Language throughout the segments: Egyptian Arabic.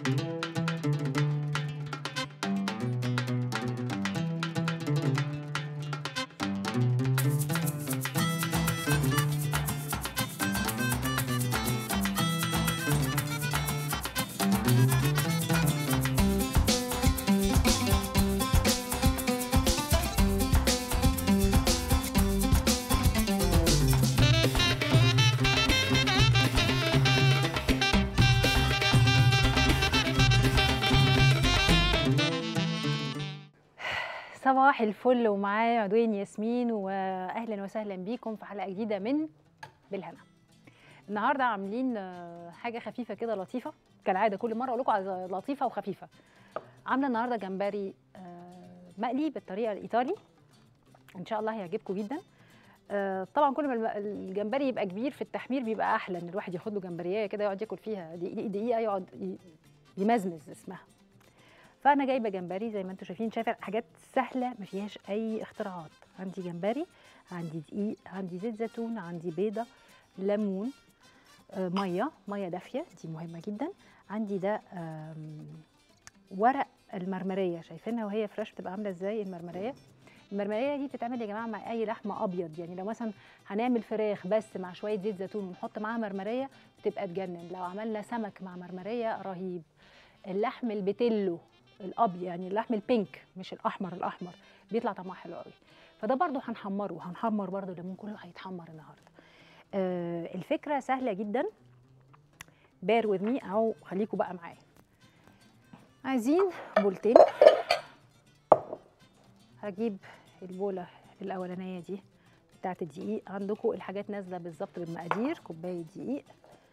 صباح الفل ومعايا عدوين ياسمين واهلا وسهلا بيكم في حلقه جديده من بالهنا النهارده عاملين آه، حاجه خفيفه كده لطيفه كالعاده كل مره اقول لكم على لطيفه وخفيفه عامله النهارده جمبري آه، مقلي بالطريقه الايطالي ان شاء الله هيعجبكم جدا آه، طبعا كل ما الم- الجمبري يبقى كبير في التحمير بيبقى احلى ان الواحد ياخد له جمبريه كده يقعد ياكل فيها دقيقه دقيقة يقعد ي- يمزمز اسمها فانا جايبه جمبري زي ما انتم شايفين شايفه حاجات سهله ما فيهاش اي اختراعات عندي جمبري عندي دقيق عندي زيت زيتون عندي بيضه ليمون آه، ميه ميه دافيه دي مهمه جدا عندي ده آم، ورق المرمريه شايفينها وهي فريش بتبقى عامله ازاي المرمريه المرمريه دي بتتعمل يا جماعه مع اي لحمه ابيض يعني لو مثلا هنعمل فراخ بس مع شويه زيت زيتون ونحط معاها مرمريه بتبقى تجنن لو عملنا سمك مع مرمريه رهيب اللحم البتلو الابيض يعني اللحم البينك مش الاحمر الاحمر بيطلع طعمها حلو قوي فده برضو هنحمره هنحمر برضو الليمون كله هيتحمر النهارده آه الفكره سهله جدا بير وذ مي او خليكم بقى معايا عايزين بولتين هجيب البوله الاولانيه دي بتاعت الدقيق عندكم الحاجات نازله بالظبط بالمقادير كوبايه دقيق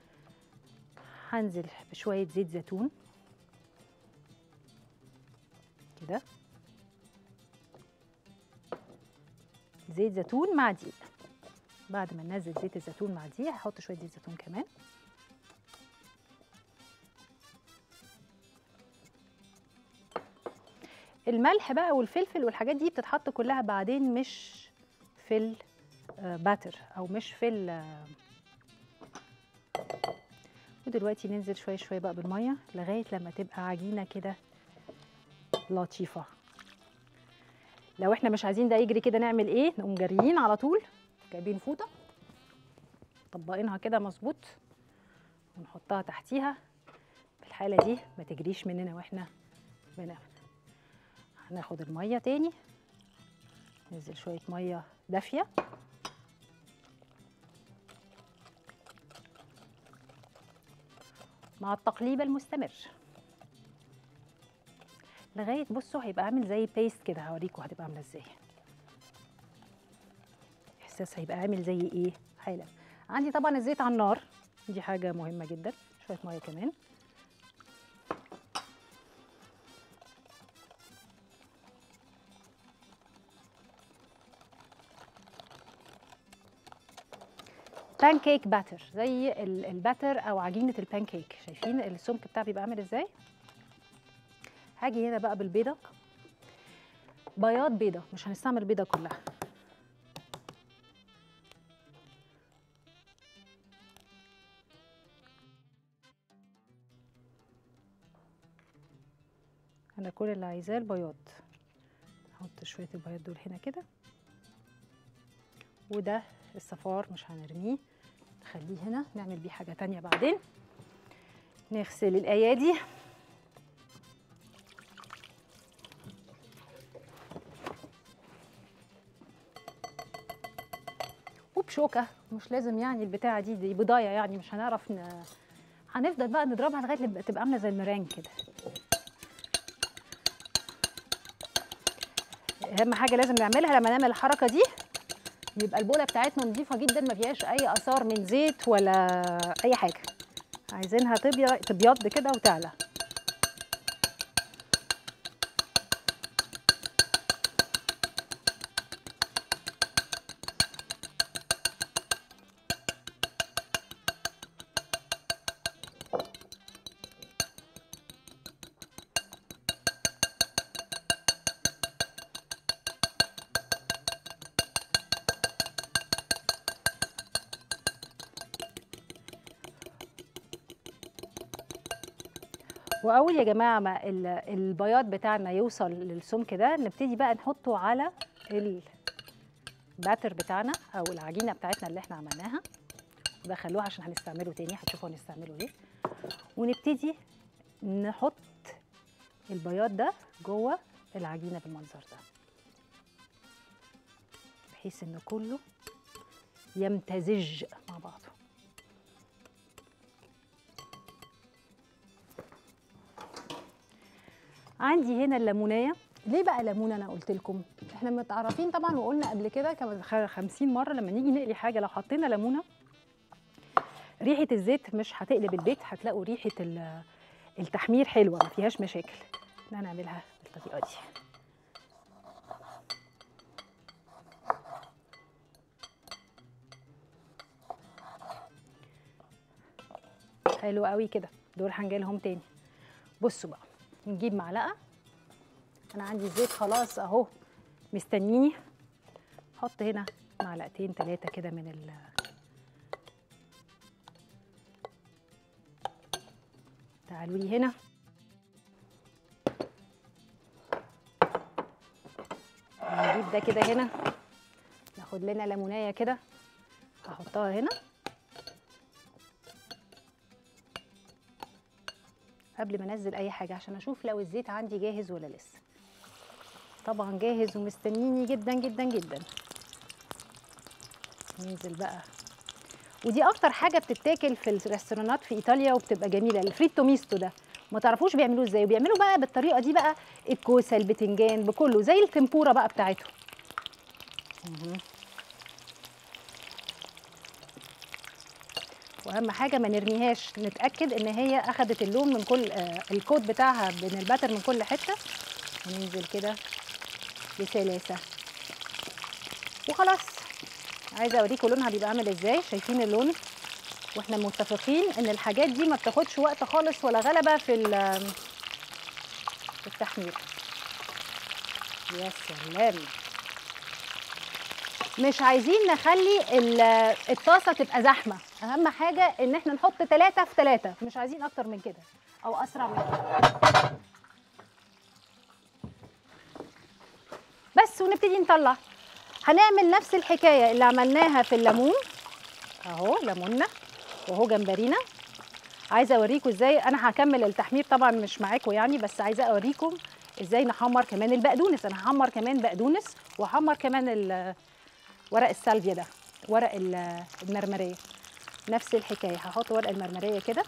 هنزل بشويه زيت زيتون كده زيت زيتون مع دقيق بعد ما ننزل زيت الزيتون مع دقيق هحط شويه زيت زيتون كمان الملح بقى والفلفل والحاجات دي بتتحط كلها بعدين مش في الباتر او مش في ال ودلوقتي ننزل شويه شويه بقى بالميه لغايه لما تبقى عجينه كده لطيفه لو احنا مش عايزين ده يجري كده نعمل ايه نقوم جاريين على طول جايبين فوطه طبقينها كده مظبوط ونحطها تحتيها في الحاله دي ما تجريش مننا واحنا بنعمل هناخد الميه تاني ننزل شويه ميه دافيه مع التقليب المستمر لغايه بصوا هيبقى عامل زي بيست كده هوريكم هتبقى عامله ازاي احساس هيبقى عامل زي ايه حالا عندي طبعا الزيت على النار دي حاجه مهمه جدا شويه ميه كمان بانكيك باتر زي ال- الباتر او عجينه البانكيك شايفين السمك بتاعه بيبقى عامل ازاي هاجي هنا بقى بالبيضه بياض بيضه مش هنستعمل البيضه كلها انا كل اللي عايزاه البياض احط شويه البياض دول هنا كده وده الصفار مش هنرميه نخليه هنا نعمل بيه حاجه تانية بعدين نغسل الايادي وبشوكه مش لازم يعني البتاعه دي دي بضايه يعني مش هنعرف ن... هنفضل بقى نضربها لغايه لما تبقى عامله زي المران كده اهم حاجه لازم نعملها لما نعمل الحركه دي يبقى البوله بتاعتنا نظيفه جدا ما فيهاش اي اثار من زيت ولا اي حاجه عايزينها تبيض تبيض كده وتعلى واول يا جماعه ما ال- البياض بتاعنا يوصل للسمك ده نبتدي بقى نحطه على الباتر بتاعنا او العجينه بتاعتنا اللي احنا عملناها ودخلوها عشان هنستعمله تاني هتشوفوا هنستعمله ليه ونبتدي نحط البياض ده جوه العجينه بالمنظر ده بحيث ان كله يمتزج مع بعضه عندي هنا الليمونيه ليه بقى ليمونه انا قلت لكم احنا متعرفين طبعا وقلنا قبل كده كم 50 مره لما نيجي نقلي حاجه لو حطينا ليمونه ريحه الزيت مش هتقلب البيت هتلاقوا ريحه ال- التحمير حلوه ما فيهاش مشاكل احنا هنعملها بالطريقه دي حلو قوي كده دول هنجي لهم تاني بصوا بقى نجيب معلقه انا عندي زيت خلاص اهو مستنيني حط هنا معلقتين ثلاثه كده من ال تعالوا لي هنا نجيب ده كده هنا ناخد لنا ليمونايه كده هحطها هنا قبل ما انزل اي حاجه عشان اشوف لو الزيت عندي جاهز ولا لسه طبعا جاهز ومستنيني جدا جدا جدا ننزل بقى ودي اكتر حاجه بتتاكل في الريستورانات في ايطاليا وبتبقى جميله الفريتو ميستو ده ما تعرفوش بيعملوه ازاي وبيعملوا بقى بالطريقه دي بقى الكوسه البتنجان بكله زي التمبوره بقى بتاعته مهم. واهم حاجه ما نرميهاش نتاكد ان هي اخدت اللون من كل آه الكود بتاعها من الباتر من كل حته وننزل كده بسلاسه وخلاص عايزه اوريكم لونها بيبقى عامل ازاي شايفين اللون واحنا متفقين ان الحاجات دي ما بتاخدش وقت خالص ولا غلبه في ال- في التحمير يا سلام مش عايزين نخلي ال- الطاسه تبقى زحمه اهم حاجه ان احنا نحط ثلاثة في ثلاثة مش عايزين اكتر من كده او اسرع من كده بس ونبتدي نطلع هنعمل نفس الحكايه اللي عملناها في الليمون اهو ليموننا وهو جمبرينا عايزه اوريكم ازاي انا هكمل التحمير طبعا مش معاكم يعني بس عايزه اوريكم ازاي نحمر كمان البقدونس انا هحمر كمان بقدونس وهحمر كمان ال- ورق السالفيا ده ورق ال- المرمريه نفس الحكايه هحط ورق المرمريه كده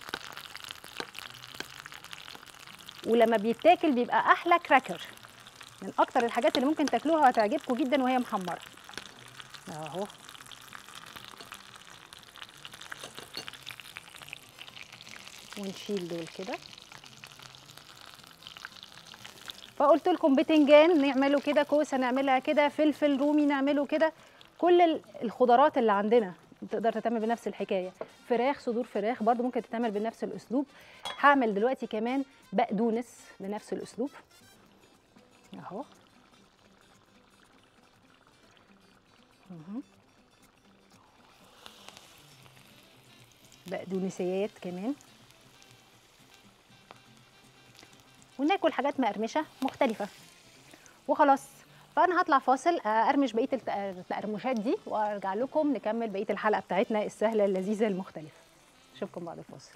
ولما بيتاكل بيبقى احلى كراكر من اكتر الحاجات اللي ممكن تاكلوها وهتعجبكم جدا وهي محمره اهو ونشيل دول كده فقلت لكم بتنجان نعمله كده كوسه نعملها كده فلفل رومي نعمله كده كل ال- الخضروات اللي عندنا تقدر تتعمل بنفس الحكايه فراخ صدور فراخ برضو ممكن تتعمل بنفس الاسلوب هعمل دلوقتي كمان بقدونس بنفس الاسلوب اهو مهم. بقدونسيات كمان وناكل حاجات مقرمشه مختلفه وخلاص فانا هطلع فاصل ارمش بقيه الت- التقرمشات دي وارجع لكم نكمل بقيه الحلقه بتاعتنا السهله اللذيذه المختلفه اشوفكم بعد الفاصل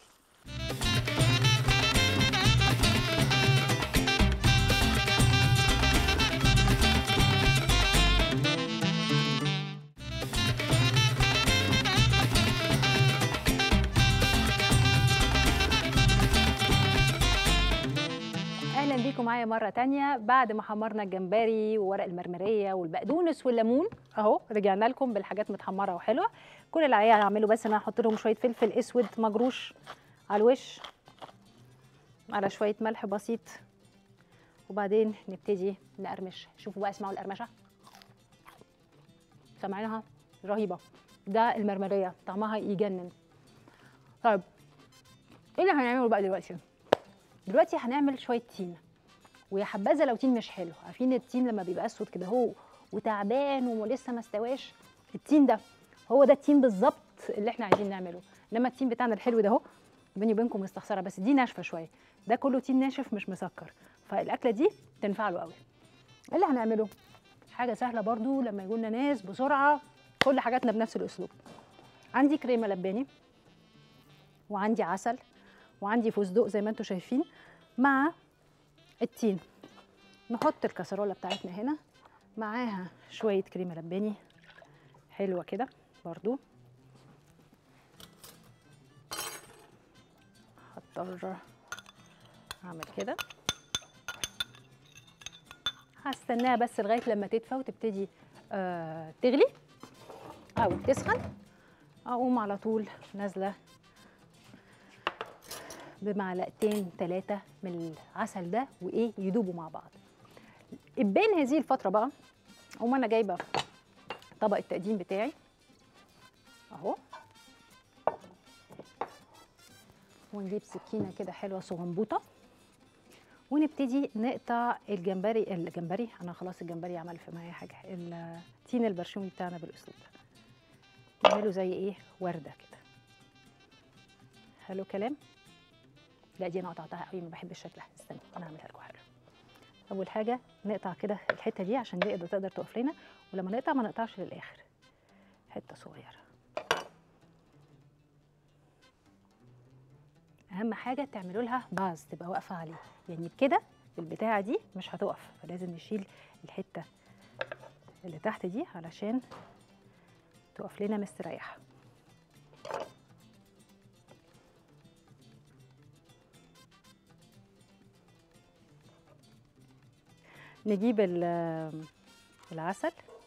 اهلا بيكم معايا مره تانية بعد ما حمرنا الجمبري وورق المرمريه والبقدونس والليمون اهو رجعنا لكم بالحاجات متحمره وحلوه كل اللي عليا هعمله بس ان انا هحط لهم شويه فلفل اسود مجروش على الوش على شويه ملح بسيط وبعدين نبتدي نقرمش شوفوا بقى اسمعوا القرمشه سامعينها رهيبه ده المرمريه طعمها يجنن طيب ايه اللي هنعمله بقى دلوقتي دلوقتي هنعمل شويه تين ويا حبذا لو تين مش حلو عارفين التين لما بيبقى اسود كده هو وتعبان ولسه ما استواش التين ده هو ده التين بالظبط اللي احنا عايزين نعمله انما التين بتاعنا الحلو ده اهو بيني وبينكم مستخسره بس دي ناشفه شويه ده كله تين ناشف مش مسكر فالاكله دي تنفع له قوي ايه اللي هنعمله حاجه سهله برضو لما يجوا لنا ناس بسرعه كل حاجاتنا بنفس الاسلوب عندي كريمه لباني وعندي عسل وعندي فستق زي ما انتم شايفين مع التين نحط الكسرولة بتاعتنا هنا معاها شوية كريمة لباني حلوة كده برضو هضطر اعمل كده هستناها بس لغايه لما تدفى وتبتدي آه تغلي او تسخن اقوم على طول نازله بمعلقتين ثلاثه من العسل ده وايه يدوبوا مع بعض ابان هذه الفتره بقى اقوم انا جايبه طبق التقديم بتاعي اهو ونجيب سكينه كده حلوه صغنبوطه ونبتدي نقطع الجمبري الجمبري انا خلاص الجمبري عمل في معايا حاجه التين البرشومي بتاعنا بالاسلوب ده نعمله زي ايه ورده كده حلو كلام لا دي انا قطعتها قوي ما بحبش شكلها استنى انا هعملها لكم حلو اول حاجه نقطع كده الحته دي عشان تقدر تقدر تقف لنا ولما نقطع ما نقطعش للاخر حته صغيره اهم حاجه تعملوا لها باز تبقى واقفه عليه يعني بكده البتاعه دي مش هتقف فلازم نشيل الحته اللي تحت دي علشان تقف لنا مستريحه نجيب العسل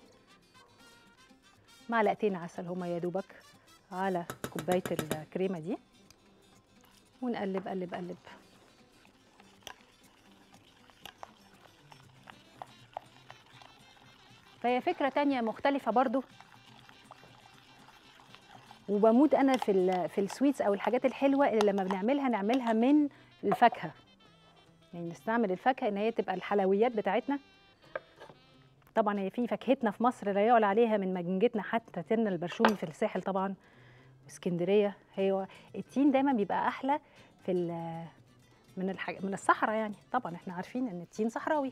معلقتين عسل هما يا دوبك على كوبايه الكريمه دي ونقلب قلب قلب فهي فكرة تانية مختلفة برضو وبموت أنا في ال في السويتس أو الحاجات الحلوة اللي لما بنعملها نعملها من الفاكهة يعني نستعمل الفاكهة إن هي تبقى الحلويات بتاعتنا طبعا هي في فاكهتنا في مصر لا يعلى عليها من مجنجتنا حتى تن البرشومي في الساحل طبعا اسكندريه هي التين دايما بيبقى احلى في من الحاج... من الصحراء يعني طبعا احنا عارفين ان التين صحراوي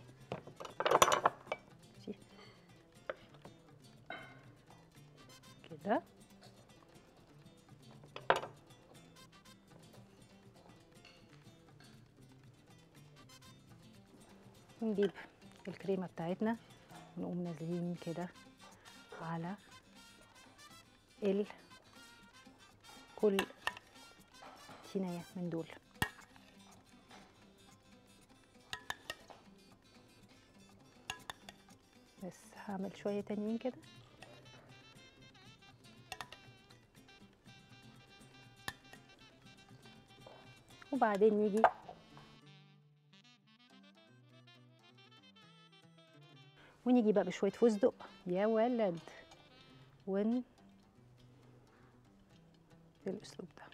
كده نجيب الكريمه بتاعتنا ونقوم نازلين كده على ال كل تينية من دول بس هعمل شوية تانيين كده وبعدين نيجي ونيجي بقى بشوية فستق يا ولد ون بالاسلوب ده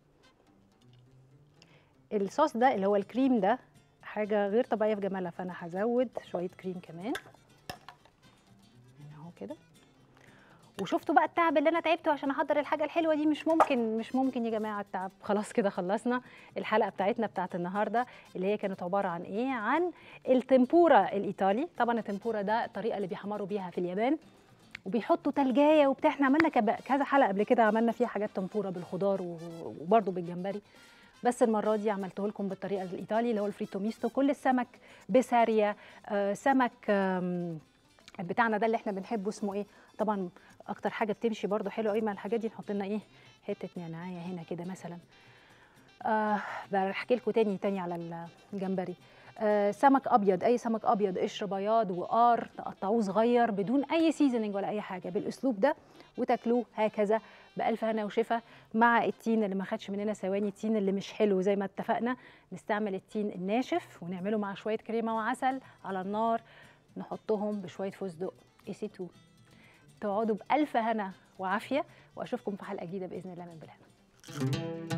الصوص ده اللي هو الكريم ده حاجه غير طبيعيه في جمالها فانا هزود شويه كريم كمان اهو كده وشفتوا بقى التعب اللي انا تعبته عشان احضر الحاجه الحلوه دي مش ممكن مش ممكن يا جماعه التعب خلاص كده خلصنا الحلقه بتاعتنا بتاعت النهارده اللي هي كانت عباره عن ايه عن التمبورا الايطالي طبعا التمبورا ده الطريقه اللي بيحمروا بيها في اليابان وبيحطوا تلجايه وبتاع احنا عملنا كذا حلقه قبل كده عملنا فيها حاجات تنفوره بالخضار وبرده بالجمبري بس المره دي عملته لكم بالطريقه الايطالي اللي هو الفريتو ميستو كل السمك بساريا آه سمك آه بتاعنا ده اللي احنا بنحبه اسمه ايه طبعا اكتر حاجه بتمشي برده حلو قوي مع الحاجات دي نحط لنا ايه حته نعناعيه هنا كده مثلا آه بحكي لكم تاني تاني على الجمبري آه سمك ابيض اي سمك ابيض قشر بياض وقار تقطعوه صغير بدون اي سيزننج ولا اي حاجه بالاسلوب ده وتاكلوه هكذا بالف هنا وشفا مع التين اللي ما خدش مننا ثواني التين اللي مش حلو زي ما اتفقنا نستعمل التين الناشف ونعمله مع شويه كريمه وعسل على النار نحطهم بشويه فستق اي سي 2 تقعدوا بالف هنا وعافيه واشوفكم في حلقه جديده باذن الله من بالهنا